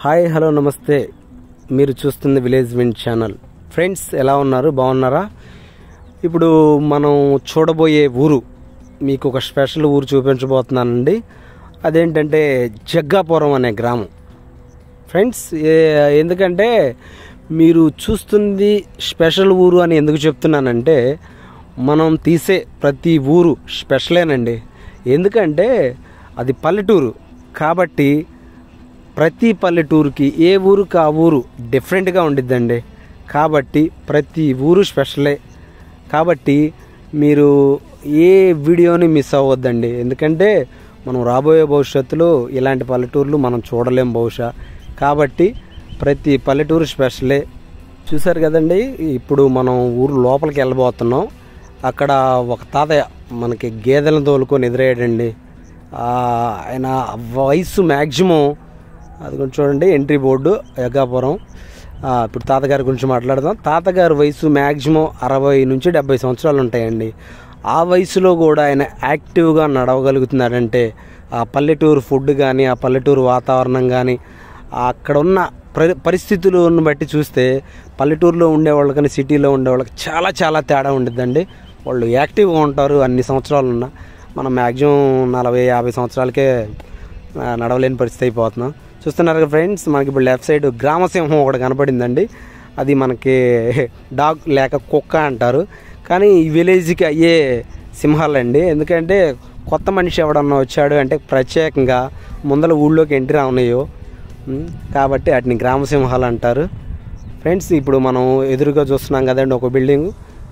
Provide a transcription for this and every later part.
hi hello నమస్తే మీరు చూస్తుంది విలేజ్ విండ్ ఛానల్ ఫ్రెండ్స్ ఎలా ఉన్నారు బాగున్నారా ఇప్పుడు మనం చూడబోయే ఊరు మీకు ఒక స్పెషల్ ఊరు చూపించబోతున్నానండి అదేంటంటే జగ్గాపురం అనే గ్రామం ఫ్రెండ్స్ ఏ- ఎందుకంటే మీరు చూస్తుంది స్పెషల్ ఊరు అని ఎందుకు చెప్తున్నానంటే మనం తీసే ప్రతి ఊరు స్పెషలేనండి ఎందుకంటే అది పల్లెటూరు కాబట్టి ప్రతి పల్లెటూరుకి ఏ ఊరుకి ఆ ఊరు డిఫరెంట్గా ఉండిద్దండి కాబట్టి ప్రతి ఊరు స్పెషలే కాబట్టి మీరు ఏ వీడియోని మిస్ అవ్వద్దండి ఎందుకంటే మనం రాబోయే భవిష్యత్తులో ఇలాంటి పల్లెటూర్లు మనం చూడలేం బహుశా కాబట్టి ప్రతి పల్లెటూరు స్పెషలే చూసారు కదండి ఇప్పుడు మనం ఊరు లోపలికి వెళ్ళబోతున్నాం అక్కడ ఒక తాతయ్య మనకి గేదెలను తోలుకొని ఎదురయ్యాడండి ఆ, ఆయన వయసు మ్యాక్సిమం అది కొంచెం చూడండి ఎంట్రీ బోర్డు యగ్గాపురం ఆ, ఇప్పుడు తాతగారి గురించి మాట్లాడదాం తాతగారి వయసు మ్యాక్సిమం అరవై నుంచి డెబ్బై సంవత్సరాలు ఉంటాయండి ఆ వయసులో కూడా ఆయన యాక్టివ్గా నడవగలుగుతున్నాడంటే ఆ పల్లెటూరు ఫుడ్ కానీ ఆ పల్లెటూరు వాతావరణం కానీ అక్కడ ఉన్న ప్ర పరిస్థితులను బట్టి చూస్తే పల్లెటూరులో ఉండేవాళ్ళకని సిటీలో ఉండేవాళ్ళకి చాలా చాలా తేడా ఉండిద్దండి వాళ్ళు యాక్టివ్గా ఉంటారు అన్ని సంవత్సరాలు ఉన్నా మనం మ్యాక్సిమం నలభై యాభై సంవత్సరాలకే ఆ, నడవలేని పరిస్థితి అయిపోతున్నాం చూస్తున్నారు కదా ఫ్రెండ్స్ మనకి ఇప్పుడు లెఫ్ట్ సైడ్ గ్రామసింహం ఒకటి కనపడిందండి అది మనకి డాగ్ లేక కుక్క అంటారు కానీ ఈ విలేజ్కి అయ్యే సింహాలండి ఎందుకంటే కొత్త మనిషి ఎవడన్నా వచ్చాడు అంటే ప్రత్యేకంగా ముందల ఊళ్ళోకి ఎంట్రీ అవునాయో ఉమ్, కాబట్టి వాటిని గ్రామసింహాలు అంటారు ఫ్రెండ్స్ ఇప్పుడు మనం ఎదురుగా చూస్తున్నాం కదండి ఒక బిల్డింగ్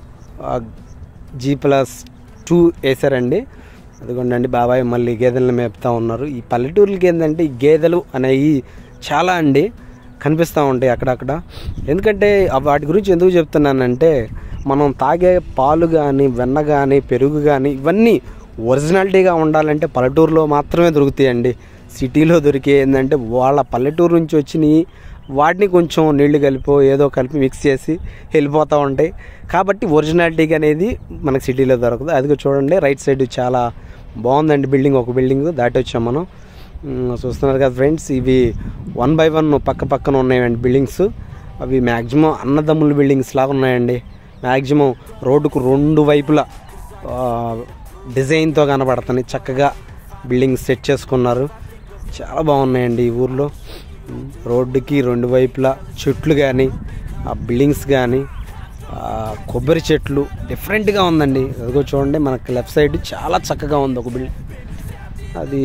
జీ ప్లస్ టూ వేసారండి అదిగోండి బాబాయ్ మళ్ళీ గేదెలను మేపుతా ఉన్నారు ఈ పల్లెటూర్లకి ఏంటంటే ఈ గేదెలు అనేవి చాలా అండి కనిపిస్తూ ఉంటాయి అక్కడక్కడ ఎందుకంటే ఆ వాటి గురించి ఎందుకు చెప్తున్నానంటే మనం తాగే పాలు కానీ వెన్న కానీ పెరుగు కానీ ఇవన్నీ ఒరిజినాలిటీగా ఉండాలంటే పల్లెటూరులో మాత్రమే దొరుకుతాయండి సిటీలో దొరికే ఏంటంటే వాళ్ళ పల్లెటూరు నుంచి వచ్చినాయి వాటిని కొంచెం నీళ్లు కలిపో ఏదో కలిపి మిక్స్ చేసి వెళ్ళిపోతూ ఉంటాయి కాబట్టి ఒరిజినాలిటీ అనేది మనకు సిటీలో దొరకదు అదిగో చూడండి రైట్ సైడ్ చాలా బాగుందండి బిల్డింగ్ ఒక బిల్డింగ్ దాటి వచ్చాం మనం ఉమ్, చూస్తున్నారు కదా ఫ్రెండ్స్ ఇవి వన్ బై వన్ పక్క పక్కన ఉన్నాయండి బిల్డింగ్స్ అవి మ్యాక్సిమం అన్నదమ్ముల బిల్డింగ్స్ లాగా ఉన్నాయండి మ్యాక్సిమం రోడ్డుకు రెండు వైపులా ఆ, డిజైన్తో కనబడుతున్నాయి చక్కగా బిల్డింగ్స్ సెట్ చేసుకున్నారు చాలా బాగున్నాయండి ఈ ఊర్లో ఉమ్, రోడ్డుకి రెండు వైపులా చెట్లు కానీ ఆ బిల్డింగ్స్ కానీ ఆ, కొబ్బరి చెట్లు డిఫరెంట్గా ఉందండి అదిగో చూడండి మనకి లెఫ్ట్ సైడ్ చాలా చక్కగా ఉంది ఒక బిల్డింగ్ అది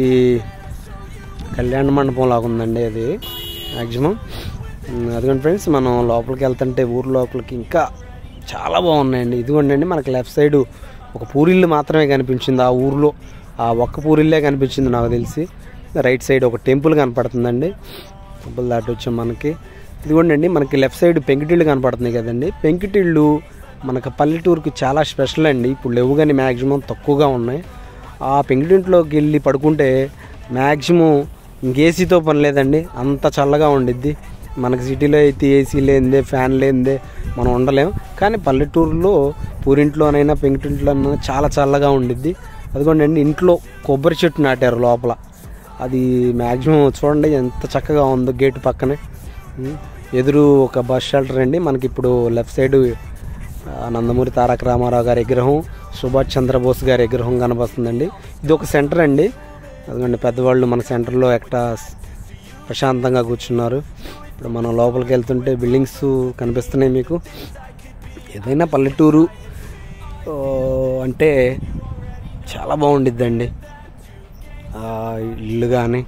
కళ్యాణ మండపం లాగా ఉందండి అది మ్యాక్సిమం అదిగోండి ఫ్రెండ్స్ మనం లోపలికి వెళ్తుంటే ఊరు లోపలికి ఇంకా చాలా బాగున్నాయండి ఇదిగోండి అండి మనకి లెఫ్ట్ సైడ్ ఒక పూరిల్లు మాత్రమే కనిపించింది ఆ ఊర్లో ఆ ఒక్క పూరిల్లే కనిపించింది నాకు తెలిసి రైట్ సైడ్ ఒక టెంపుల్ కనపడుతుందండి టెంపుల్ దాటి వచ్చాం మనకి ఇదిగోండి అండి మనకి లెఫ్ట్ సైడ్ పెంకిటిళ్ళు కనపడుతున్నాయి కదండి పెంకిటిళ్ళు మనకు పల్లెటూరుకి చాలా స్పెషల్ అండి ఇప్పుడు లేవు కానీ మ్యాక్సిమం తక్కువగా ఉన్నాయి ఆ పెంకిటింట్లోకి వెళ్ళి పడుకుంటే మ్యాక్సిమం ఇంకేసీతో పని లేదండి అంత చల్లగా ఉండిద్ది మనకి సిటీలో అయితే ఏసీ లేనిదే ఫ్యాన్ లేనిదే మనం ఉండలేం కానీ పల్లెటూరులో పూరింట్లోనైనా పెంకిటింట్లోనైనా చాలా చల్లగా ఉండిద్ది అదిగోండి అండి ఇంట్లో కొబ్బరి చెట్టు నాటారు లోపల అది మ్యాక్సిమం చూడండి ఎంత చక్కగా ఉందో గేటు పక్కనే ఉమ్, ఎదురు ఒక బస్ షెల్టర్ అండి మనకి ఇప్పుడు లెఫ్ట్ సైడ్ ఆ, నందమూరి తారక రామారావు గారి విగ్రహం సుభాష్ చంద్రబోస్ గారి విగ్రహం కనబస్తుందండి ఇది ఒక సెంటర్ అండి అదిగోండి పెద్దవాళ్ళు మన సెంటర్లో ఎక్కడ ప్రశాంతంగా కూర్చున్నారు ఇప్పుడు మనం లోపలికి వెళ్తుంటే బిల్డింగ్స్ కనిపిస్తున్నాయి మీకు ఏదైనా పల్లెటూరు ఆ, అంటే చాలా బాగుండిద్దండి ఆ, ఇల్లు కానీ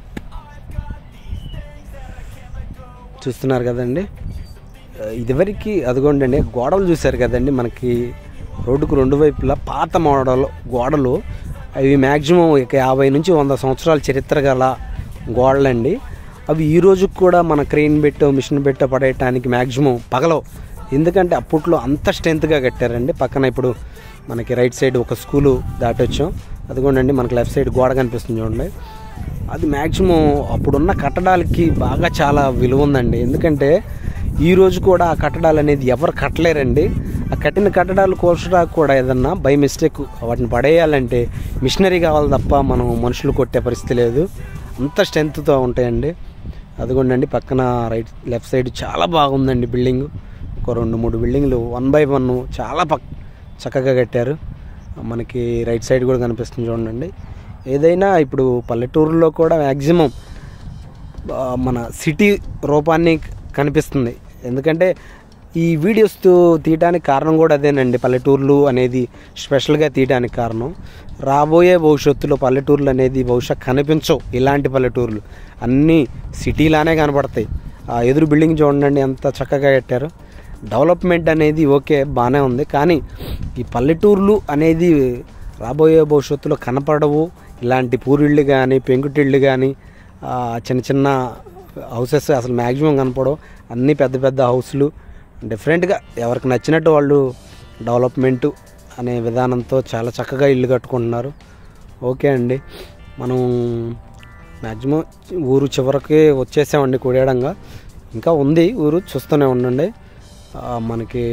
చూస్తున్నారు కదండి ఆ, ఇదివరకు అదిగోండి అండి గోడలు చూశారు కదండి మనకి రోడ్డుకు రెండు వైపులా పాత మోడల్ గోడలు అవి మ్యాక్సిమం ఇక యాభై నుంచి వంద సంవత్సరాల చరిత్ర గల గోడలండి అవి ఈ రోజుకి కూడా మన క్రెయిన్ పెట్టో మిషన్ పెట్టో పడేయటానికి మ్యాక్సిమం పగలవు ఎందుకంటే అప్పట్లో అంత స్ట్రెంత్గా కట్టారండి పక్కన ఇప్పుడు మనకి రైట్ సైడ్ ఒక స్కూలు దాటొచ్చాం అదిగోండి మనకి లెఫ్ట్ సైడ్ గోడ కనిపిస్తుంది చూడండి అది మ్యాక్సిమం అప్పుడున్న కట్టడాలకి బాగా చాలా విలువ ఉందండి ఎందుకంటే ఈ రోజు కూడా ఆ కట్టడాలు అనేది ఎవరు కట్టలేరండి ఆ కట్టిన కట్టడాలు కూల్చడానికి కూడా ఏదన్నా బై మిస్టేక్ వాటిని పడేయాలంటే మిషనరీ కావాలి తప్ప మనం మనుషులు కొట్టే పరిస్థితి లేదు అంత స్ట్రెంత్తో ఉంటాయండి అదిగోండి పక్కన రైట్ లెఫ్ట్ సైడ్ చాలా బాగుందండి బిల్డింగ్ ఒక రెండు మూడు బిల్డింగ్లు వన్ బై వన్ చాలా పక్ చక్కగా కట్టారు మనకి రైట్ సైడ్ కూడా కనిపిస్తుంది చూడండి ఏదైనా ఇప్పుడు పల్లెటూరులో కూడా మ్యాక్సిమం ఆ, మన సిటీ రూపాన్ని కనిపిస్తుంది ఎందుకంటే ఈ వీడియోస్ తీయడానికి కారణం కూడా అదేనండి పల్లెటూర్లు అనేది స్పెషల్గా తీయడానికి కారణం రాబోయే భవిష్యత్తులో పల్లెటూర్లు అనేది బహుశా కనిపించవు ఇలాంటి పల్లెటూర్లు అన్నీ సిటీలానే కనపడతాయి ఆ ఎదురు బిల్డింగ్ చూడండి ఎంత చక్కగా కట్టారు డెవలప్మెంట్ అనేది ఓకే బాగానే ఉంది కానీ ఈ పల్లెటూర్లు అనేది రాబోయే భవిష్యత్తులో కనపడవు ఇలాంటి పూరిళ్ళు కానీ పెంకుటిళ్ళు కానీ ఆ, చిన్న చిన్న హౌసెస్ అసలు మ్యాక్సిమం కనపడవు అన్నీ పెద్ద పెద్ద హౌస్లు డిఫరెంట్గా ఎవరికి నచ్చినట్టు వాళ్ళు డెవలప్మెంట్ అనే విధానంతో చాలా చక్కగా ఇల్లు కట్టుకుంటున్నారు ఓకే అండి మనం మ్యాక్సిమం ఊరు చివరికి వచ్చేసామండి కుడియడంగా ఇంకా ఉంది ఊరు చూస్తూనే ఉండండి ఆ, మనకి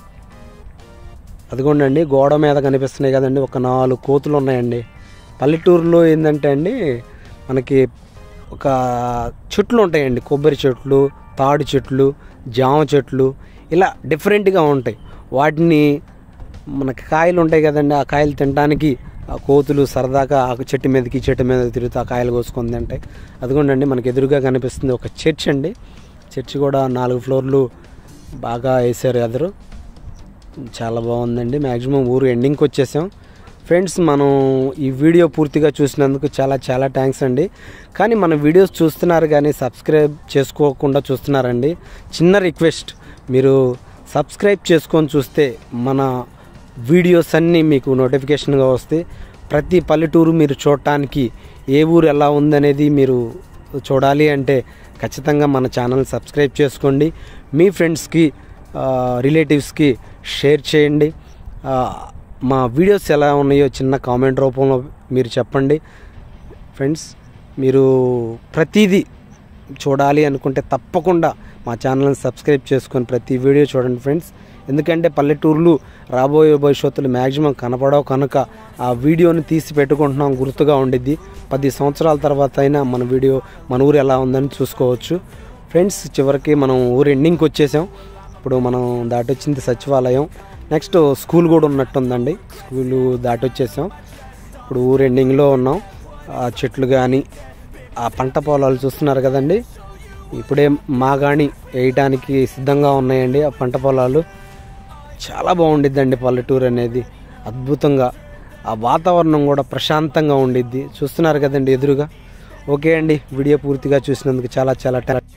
అదిగోండి గోడ మీద కనిపిస్తున్నాయి కదండి ఒక నాలుగు కోతులు ఉన్నాయండి పల్లెటూరులో ఏంటంటే అండి మనకి ఒక చెట్లు ఉంటాయండి కొబ్బరి చెట్లు తాడి చెట్లు జామ చెట్లు ఇలా డిఫరెంట్గా ఉంటాయి వాటిని మనకి కాయలు ఉంటాయి కదండి ఆ కాయలు తినడానికి ఆ కోతులు సరదాగా ఆ చెట్టు మీదకి ఈ చెట్టు మీద తిరుగుతూ ఆ కాయలు కోసుకొని తింటాయి అదిగోండి మనకి ఎదురుగా కనిపిస్తుంది ఒక చర్చ్ అండి చర్చ్ కూడా నాలుగు ఫ్లోర్లు బాగా వేసారు ఎదురు చాలా బాగుందండి మ్యాక్సిమం ఊరు ఎండింగ్కి వచ్చేసాం ఫ్రెండ్స్ మనం ఈ వీడియో పూర్తిగా చూసినందుకు చాలా చాలా థ్యాంక్స్ అండి కానీ మన వీడియోస్ చూస్తున్నారు కానీ సబ్స్క్రైబ్ చేసుకోకుండా చూస్తున్నారండి చిన్న రిక్వెస్ట్ మీరు సబ్స్క్రైబ్ చేసుకొని చూస్తే మన వీడియోస్ అన్నీ మీకు నోటిఫికేషన్గా వస్తాయి ప్రతి పల్లెటూరు మీరు చూడటానికి ఏ ఊరు ఎలా ఉందనేది మీరు చూడాలి అంటే ఖచ్చితంగా మన ఛానల్ సబ్స్క్రైబ్ చేసుకోండి మీ ఫ్రెండ్స్కి రిలేటివ్స్కి షేర్ చేయండి ఆ, మా వీడియోస్ ఎలా ఉన్నాయో చిన్న కామెంట్ రూపంలో మీరు చెప్పండి ఫ్రెండ్స్ మీరు ప్రతిదీ చూడాలి అనుకుంటే తప్పకుండా మా ఛానల్ని సబ్స్క్రైబ్ చేసుకొని ప్రతి వీడియో చూడండి ఫ్రెండ్స్ ఎందుకంటే పల్లెటూర్లు రాబోయే భవిష్యత్తులో మ్యాక్సిమం కనపడవు కనుక ఆ వీడియోని తీసి పెట్టుకుంటున్నాం గుర్తుగా ఉండిద్ది పది సంవత్సరాల తర్వాత అయినా మన వీడియో మన ఊరు ఎలా ఉందని చూసుకోవచ్చు ఫ్రెండ్స్ చివరికి మనం ఊరు ఎండింగ్కి వచ్చేసాం ఇప్పుడు మనం దాటొచ్చింది సచివాలయం నెక్స్ట్ స్కూల్ కూడా ఉన్నట్టుందండి స్కూలు దాటొచ్చేసాం ఇప్పుడు ఊరు ఎండింగ్లో ఉన్నాం ఆ చెట్లు కానీ ఆ పంట పొలాలు చూస్తున్నారు కదండి ఇప్పుడే మాగాణి వేయటానికి సిద్ధంగా ఉన్నాయండి ఆ పంట పొలాలు చాలా బాగుండిద్దండి పల్లెటూరు అనేది అద్భుతంగా ఆ వాతావరణం కూడా ప్రశాంతంగా ఉండిద్ది చూస్తున్నారు కదండి ఎదురుగా ఓకే అండి వీడియో పూర్తిగా చూసినందుకు చాలా చాలా థ్యాంక్